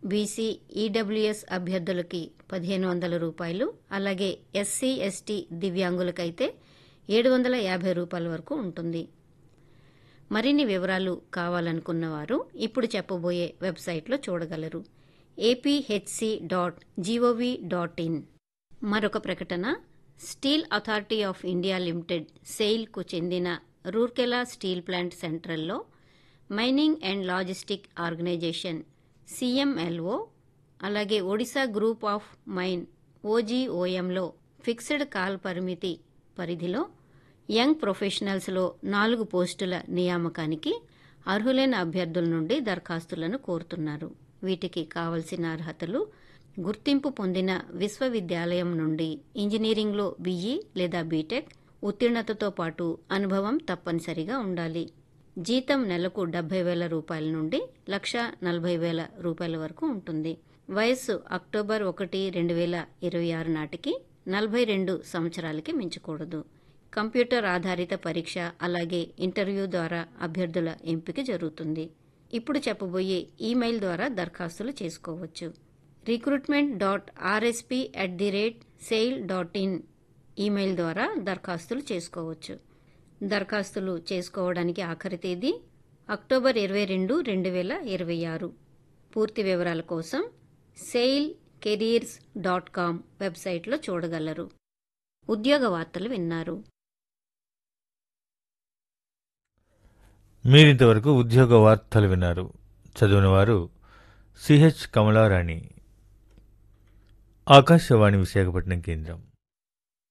BC EWS అభ్యర్థులకి పదిహేను వందల రూపాయలు అలాగే ఎస్సీ ఎస్టీ దివ్యాంగులకైతే ఏడు వందల యాభై రూపాయల వరకు ఉంటుంది మరిన్ని వివరాలు కావాలనుకున్న వారు ఇప్పుడు చెప్పబోయే వెబ్సైట్లో చూడగలరు A P H C dot G O V dot in మరొక ప్రకటన steel authority of India limited సెయిల్కు చెందిన రూర్కెలా స్టీల్ ప్లాంట్ సెంట్రల్లో mining and logistic organisation C M L O అలాగే ఒడిశా గ్రూప్ ఆఫ్ మైన్ ఓజీఓఎంలో ఫిక్స్డ్ కాల్ పరిమితి పరిధిలో యంగ్ ప్రొఫెషనల్స్లో నాలుగు పోస్టుల నియామకానికి అర్హులైన అభ్యర్థుల నుండి దరఖాస్తులను కోరుతున్నారు వీటికి కావలసిన అర్హతలు గుర్తింపు పొందిన విశ్వవిద్యాలయం నుండి ఇంజనీరింగ్లో బీఈ లేదా బీటెక్ ఉత్తీర్ణతతో పాటు అనుభవం తప్పనిసరిగా ఉండాలి జీతం నెలకు డెబ్బై వేల రూపాయల నుండి లక్ష నలభై వేల రూపాయల వరకు ఉంటుంది వయస్సు అక్టోబర్ ఒకటి రెండు వేల ఇరవై ఆరు నాటికి నలభై రెండు సంవత్సరాలకి మించకూడదు కంప్యూటర్ ఆధారిత పరీక్ష అలాగే ఇంటర్వ్యూ ద్వారా అభ్యర్థుల ఎంపిక జరుగుతుంది ఇప్పుడు చెప్పబోయే ఈమెయిల్ ద్వారా దరఖాస్తులు చేసుకోవచ్చు recruitment dot R S P at the rate SAIL dot in email ద్వారా దరఖాస్తులు చేసుకోవచ్చు దరఖాస్తులు చేసుకోవడానికి ఆఖరి తేదీ అక్టోబర్ ఇరవై రెండు రెండు వేల ఇరవై ఆరు పూర్తి వివరాల కోసం సెయిల్ కెరీర్స్ డాట్ కామ్ వెబ్సైట్లో చూడగలరు ఉద్యోగ వార్తలు విన్నారు మీరింతవరకు ఉద్యోగ వార్తలు విన్నారు చదివిన వారు సిహెచ్ కమలారాణి ఆకాశవాణి విశాఖపట్నం కేంద్రం